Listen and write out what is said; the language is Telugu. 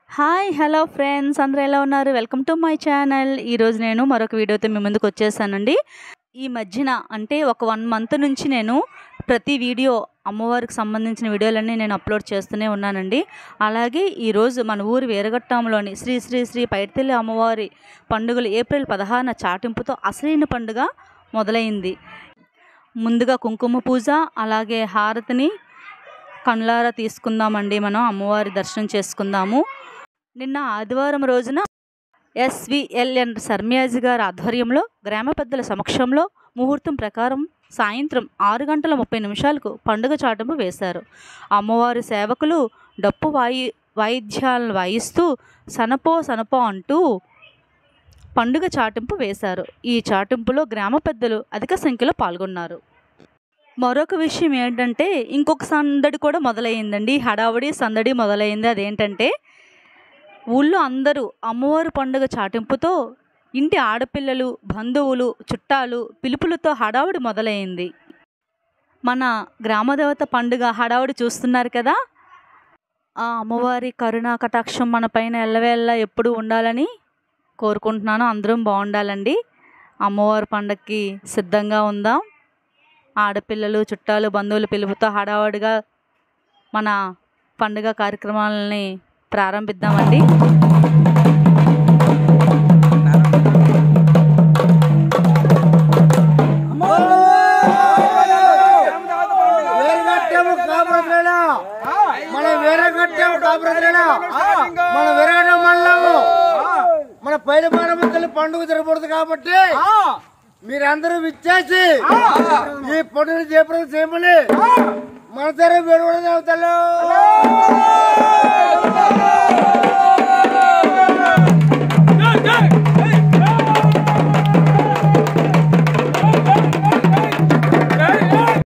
హాయ్ హలో ఫ్రెండ్స్ అందరూ ఎలా ఉన్నారు వెల్కమ్ టు మై ఛానల్ ఈరోజు నేను మరొక వీడియోతో మీ ముందుకు వచ్చేసానండి ఈ మధ్యన అంటే ఒక వన్ మంత్ నుంచి నేను ప్రతి వీడియో అమ్మవారికి సంబంధించిన వీడియోలన్నీ నేను అప్లోడ్ చేస్తూనే ఉన్నానండి అలాగే ఈరోజు మన ఊరి వీరఘట్టంలోని శ్రీ శ్రీ శ్రీ పైడితల్లి అమ్మవారి పండుగలు ఏప్రిల్ పదహారున చాటింపుతో అసలైన పండుగ మొదలైంది ముందుగా కుంకుమ పూజ అలాగే హారతిని కళ్ళారా తీసుకుందామండి మనం అమ్మవారి దర్శనం చేసుకుందాము నిన్న ఆదివారం రోజున ఎస్విఎల్ఎన్ శర్మ్యాజీ గారి ఆధ్వర్యంలో గ్రామ పెద్దల సమక్షంలో ముహూర్తం ప్రకారం సాయంత్రం ఆరు గంటల ముప్పై నిమిషాలకు పండుగ చాటింపు వేశారు అమ్మవారి సేవకులు డప్పు వాయి వాయిద్యాలను వాయిస్తూ సనపో సనపో అంటూ పండుగ చాటింపు వేశారు ఈ చాటింపులో గ్రామ పెద్దలు అధిక సంఖ్యలో పాల్గొన్నారు మరొక విషయం ఏంటంటే ఇంకొక సందడి కూడా మొదలయ్యిందండి హడావుడి సందడి మొదలైంది అదేంటంటే ఊళ్ళో అందరూ అమ్మవారి పండుగ చాటింపుతో ఇంటి ఆడపిల్లలు బంధువులు చుట్టాలు పిలుపులతో హడావుడి మొదలైంది మన గ్రామదేవత పండుగ హడావుడి చూస్తున్నారు కదా ఆ అమ్మవారి కరుణా కటాక్షం మన పైన ఎల్లవేళ్ళ ఎప్పుడు ఉండాలని కోరుకుంటున్నాను అందరం బాగుండాలండి అమ్మవారి పండగకి సిద్ధంగా ఉందాం ఆడపిల్లలు చుట్టాలు బంధువులు పిలుపుతో హడావుడిగా మన పండుగ కార్యక్రమాలని ప్రారంభిద్దామండి వేరగట్టము కాపురతులేనా మన వేరగట్టము కాపురతులేనా మన వేరగట్టం మండలము మన పైన పారముద్దలు పండుగ జరగబడుతుంది కాబట్టి మీరందరూ విచ్చేసి ఈ పండుగ చేపలు చేయమని మన తర వేడుకలు దేవతలు